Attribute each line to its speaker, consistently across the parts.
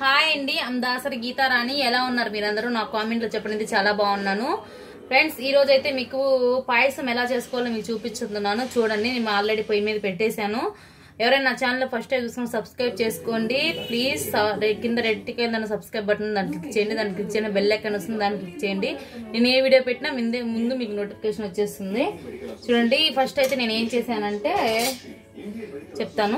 Speaker 1: hi అండి అందాసరి గీతారాణి ఎలా ఉన్నారు మీరందరూ నా కామెంట్లో చెప్పండి చాలా బాగున్నాను ఫ్రెండ్స్ ఈ రోజు అయితే మీకు పాయసం ఎలా చేసుకోవాలో మీకు చూపించుతున్నాను చూడండి నేను ఆల్రెడీ పొయ్యి మీద పెట్టేశాను ఎవరైనా నా ఛానల్ ఫస్ట్ టైం చూసుకుని సబ్స్క్రైబ్ చేసుకోండి ప్లీజ్ కింద రెడ్ కింద సబ్స్క్రైబ్ బటన్ దాన్ని క్లిక్ చేయండి దాన్ని క్లిక్ చేయండి బెల్ ఐకాన్ వస్తుంది దాన్ని క్లిక్ చేయండి నేను ఏ వీడియో పెట్టినా ముందే ముందు మీకు నోటిఫికేషన్ వచ్చేస్తుంది చూడండి ఫస్ట్ అయితే నేను ఏం చేశానంటే చెప్తాను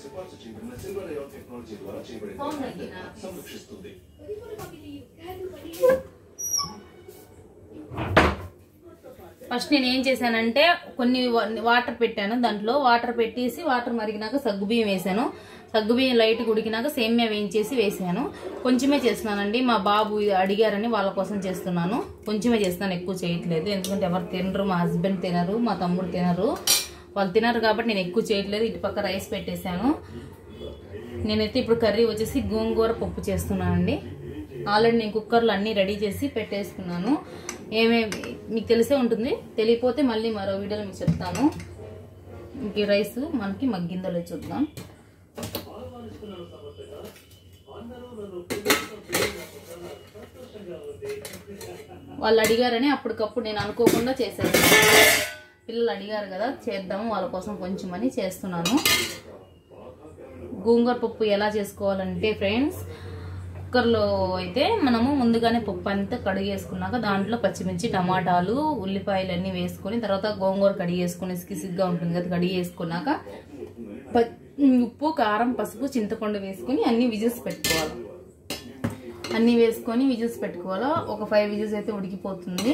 Speaker 1: ఫస్ట్ నేను ఏం చేశానంటే కొన్ని వా- వాటర్ పెట్టాను దాంట్లో వాటర్ పెట్టేసి వాటర్ మరిగినాక సగ్గుబియ్యం వేసాను సగ్గుబియ్యం లైట్ ఉడికినాక సేమ్యా వేయించేసి వేసాను కొంచెమే చేస్తున్నానండి మా బాబు ఇది అడిగారని వాళ్ళ కోసం చేస్తున్నాను కొంచెమే చేస్తున్నాను ఎక్కువ చేయట్లేదు ఎందుకంటే ఎవరు తినరు మా హస్బెండ్ తినరు మా తమ్ముడు తినరు వాళ్ళు తినరు కాబట్టి నేను ఎక్కువ చేయట్లేదు ఇటు పక్క రైస్ పెట్టేశాను నేనైతే ఇప్పుడు కర్రీ వచ్చేసి గోంగూర పప్పు చేస్తున్నానండి ఆల్రెడీ నేను కుక్కర్లో అన్నీ రెడీ చేసి పెట్టేసుకున్నాను ఏమేమి మీకు తెలిసే ఉంటుంది తెలియపోతే మళ్ళీ మరో వీడియోలో మీకు చెప్తాను ఇంక ఈ రైస్ మనకి మగ్గిందో లేదో చూద్దాం వాళ్ళు అడిగారని అప్పటికప్పుడు నేను అనుకోకుండా చేశాను పిల్లలు అడిగారు కదా చేద్దాము వాళ్ళ కోసం కొంచెం అని చేస్తున్నాను గోంగూర పప్పు ఎలా చేసుకోవాలంటే ఫ్రెండ్స్ కుక్కర్లో అయితే మనము ముందుగానే పప్పు అంతా కడిగేసుకున్నాక దాంట్లో పచ్చిమిర్చి టమాటాలు ఉల్లిపాయలు అన్నీ వేసుకొని తర్వాత గోంగూర కడిగేసుకొని సిగ్గా ఉంటుంది కదా కడిగేసుకున్నాక ప- ఉప్పు కారం పసుపు చింతపండు వేసుకొని అన్ని విజిల్స్ పెట్టుకోవాలి అన్నీ వేసుకొని విజిల్స్ పెట్టుకోవాలా ఒక ఫైవ్ విజిల్స్ అయితే ఉడికిపోతుంది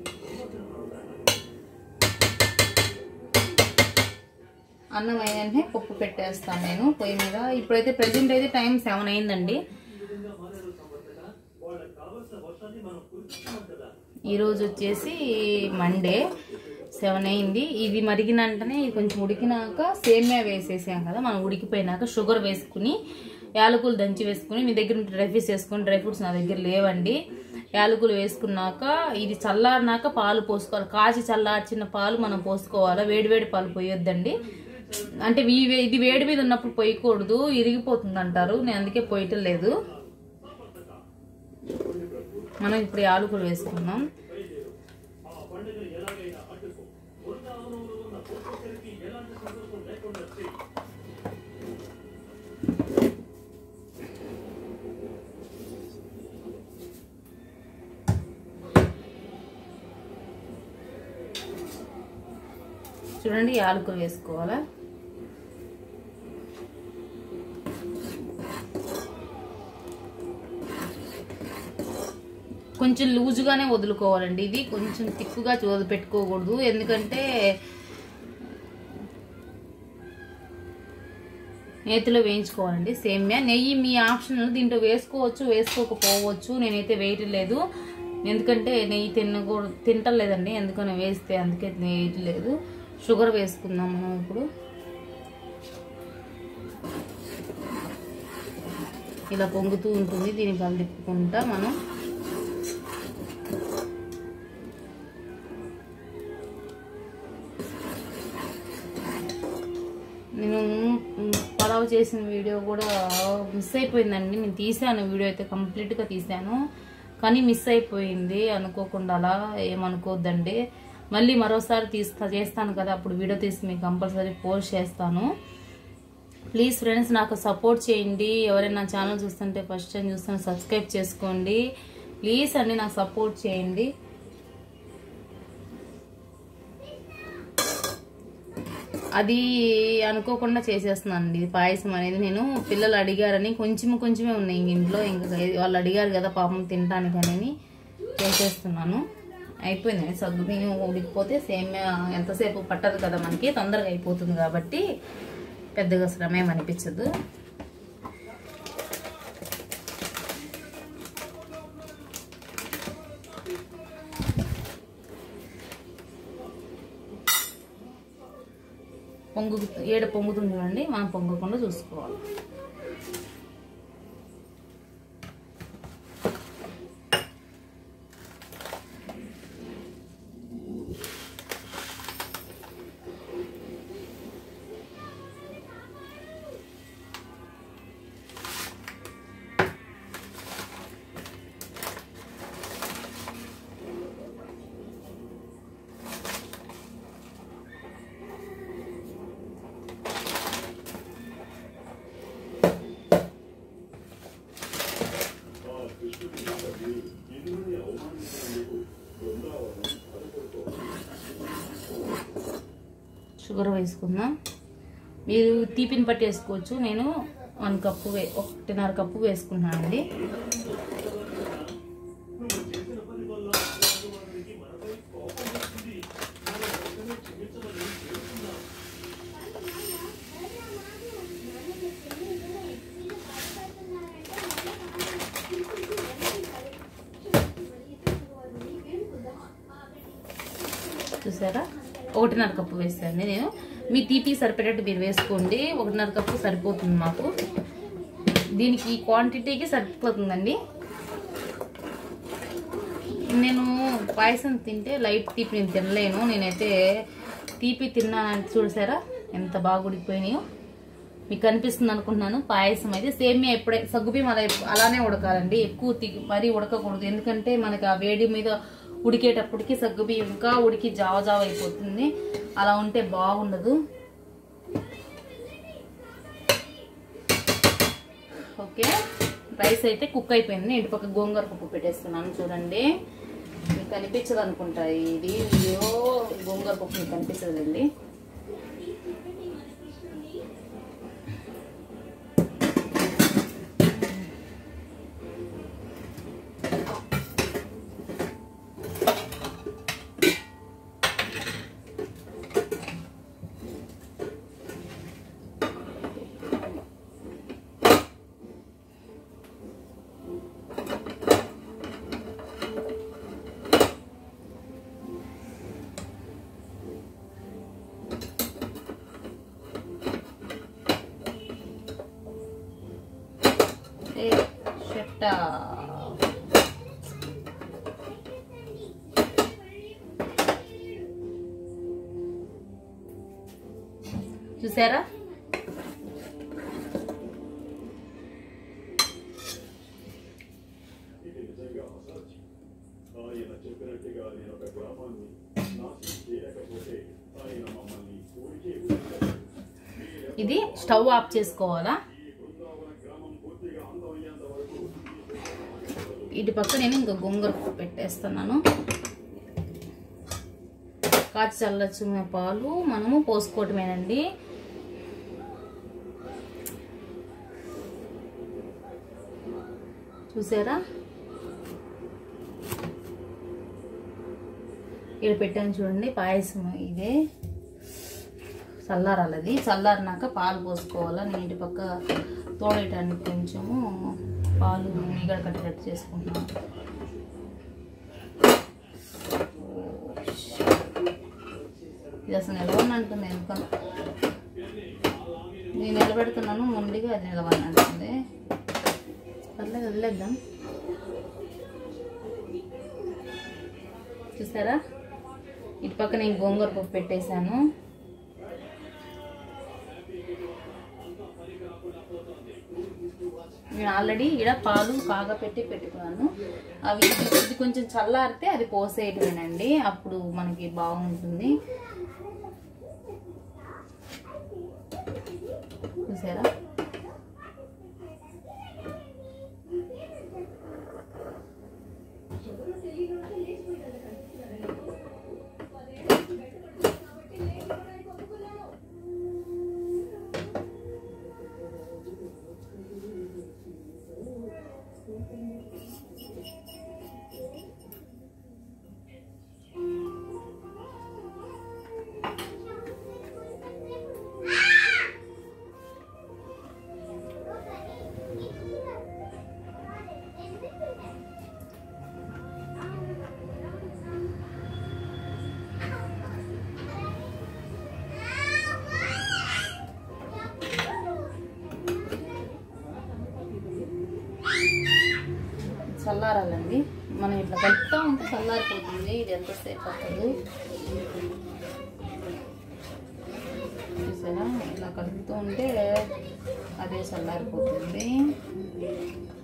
Speaker 1: అన్నం అయ్యంటే పప్పు పెట్టేస్తాను నేను పొయ్యి మీద ఇప్పుడైతే ప్రజెంట్ అయితే టైం సెవెన్ అయిందండి ఈరోజు వచ్చేసి మండే సెవెన్ అయింది ఇది మరిగిన వెంటనే ఇది కొంచెం ఉడికినాక సేమ్యా వేసేసాం కదా మనం ఉడికిపోయినాక షుగర్ వేసుకుని యాలకులు దంచి వేసుకుని మీ దగ్గర ఉంటే డ్రై ఫ్రూట్స్ వేసుకుని డ్రై ఫ్రూట్స్ నా దగ్గర లేవండి యాలకులు వేసుకున్నాక ఇది చల్లారినాక పాలు పోసుకోవాలి కాచి చల్లార్చిన పాలు మనం పోసుకోవాలి వేడి వేడి పాలు పోయొద్దండి అంటే ఈ వే- ఇది వేడి మీద ఉన్నప్పుడు పోయకూడదు ఇరిగిపోతుంది అంటారు నేను అందుకే పోయటం లేదు మనం ఇప్పుడు యాలకులు వేసుకుందాం చూడండి యాలకులు వేసుకోవాలా కొంచెం లూజుగానే వదులుకోవాలండి ఇది కొంచెం తిక్కుగా వదిలిపెట్టుకోకూడదు ఎందుకంటే నేతిలో వేయించుకోవాలండి సేమ్యా నెయ్యి మీ ఆప్షన్ దీంట్లో వేసుకోవచ్చు వేసుకోకపోవచ్చు నేనైతే వేయట్లేదు ఎందుకంటే నెయ్యి తినకూడదు తింటలేదండి ఎందుకని వేస్తే అందుకే వేయట్లేదు షుగర్ వేసుకుందాం మనం ఇప్పుడు ఇలా పొంగుతూ ఉంటుంది దీన్ని కలిపుకుంటా మనం నేను మ్, పలావ్ చేసిన వీడియో కూడా మిస్ అయిపోయిందండి నేను తీసాను వీడియో అయితే కంప్లీట్గా తీసాను కానీ మిస్ అయిపోయింది అనుకోకుండా అలా ఏమనుకోవద్దండి మళ్ళీ మరోసారి తీస్తా చేస్తాను కదా అప్పుడు వీడియో తీసి మీకు కంపల్సరీ పోస్ట్ చేస్తాను ప్లీజ్ ఫ్రెండ్స్ నాకు సపోర్ట్ చేయండి ఎవరైనా నా ఛానల్ చూస్తుంటే ఫస్ట్ టైం చూస్తాను సబ్స్క్రైబ్ చేసుకోండి ప్లీజ్ అండి నాకు సపోర్ట్ చేయండి అది అనుకోకుండా చేసేస్తున్నాను ఇది పాయసం అనేది నేను పిల్లలు అడిగారని కొంచెం కొంచెమే ఉన్నాయి ఇంక ఇంట్లో ఇంకా వాళ్ళు అడిగారు కదా పాపం తినడానికి అనేది చేసేస్తున్నాను అయిపోయింది సగ్గు బియ్యం ఉడికిపోతే సేమ్ ఎంతసేపు పట్టదు కదా మనకి తొందరగా అయిపోతుంది కాబట్టి పెద్దగా శ్రమ ఏం అనిపించదు పొంగు ఏడ పొంగుతుంది చూడండి మనం పొంగకుండా చూసుకోవాలి షుగర్ వేసుకుందాం మీరు తీపిని బట్టి వేసుకోవచ్చు నేను వన్ కప్పు వే ఒకటిన్నర కప్పు వేసుకున్నానండి చూసారా ఒకటిన్నర కప్పు వేసాను నేను మీ తీపి సరిపడేట్టు మీరు వేసుకోండి ఒకటిన్నర కప్పు సరిపోతుంది మాకు దీనికి క్వాంటిటీకి సరిపోతుందండి నేను పాయసం తింటే లైట్ తీపి నేను తినలేను నేనైతే తీపి తిన్నానంటే చూసారా ఎంత బాగా ఉడికిపోయినాయో మీకు కనిపిస్తుంది అనుకుంటున్నాను పాయసం అయితే సేమియా ఎప్పుడే సగ్గుబియ్యం అలా అలానే ఉడకాలండి ఎక్కువ తి మరీ ఉడకకూడదు ఎందుకంటే మనకి ఆ వేడి మీద ఉడికేటప్పటికి సగ్గుబియ్యం ఇంకా ఉడికి జావ జావ అయిపోతుంది అలా ఉంటే బాగుండదు ఓకే రైస్ అయితే కుక్ అయిపోయింది ఇంటి పక్క గోంగూర పప్పు పెట్టేస్తున్నాను చూడండి మీకు కనిపించదు అనుకుంటా ఇది వీడియో గోంగూర పప్పు మీకు కనిపించదండి ఏ షట్ట చూసారా
Speaker 2: ఆయన చెప్పినట్టుగా నేను ఒక గ్రామాన్ని నాశనం చేయకపోతే ఆయన మమ్మల్ని ఊరికే
Speaker 1: ఇది స్టవ్ ఆఫ్ చేసుకోవాలా ఇటు పక్క నేను ఇంకా గొంగర పెట్టేస్తున్నాను కాచి చల్లచ్చిన పాలు మనము పోసుకోవటమేనండి చూసారా ఇక్కడ పెట్టాను చూడండి పాయసం ఇదే చల్లారాలది చల్లారినాక పాలు పోసుకోవాలా నీటి పక్క తోడేయటానికి కొంచెము పాలు మీగడ కట్టేటట్టు చేసుకుంటున్నాను ఇది అసలు నిలవని అంటుంది ఎందుకని నేను నిలబెడుతున్నాను మొండిగా అది నిలవని అంటుంది పర్లేదు వదిలేద్దాం చూసారా ఇటు పక్క నేను గోంగూర పప్పు పెట్టేశాను నేను ఆల్రెడీ ఇక్కడ పాలు కాగా పెట్టి పెట్టుకున్నాను అవి ఇది- ఇది కొంచెం చల్లారితే అది పోసేయటమేనండి అప్పుడు మనకి బాగుంటుంది చూసారా చల్లారాలండి మనం ఇట్లా కలుపుతూ ఉంటే చల్లారిపోతుంది ఇది ఎంతసేపు పట్టదు చూసారా ఇట్లా కలుపుతూ ఉంటే అదే చల్లారిపోతుంది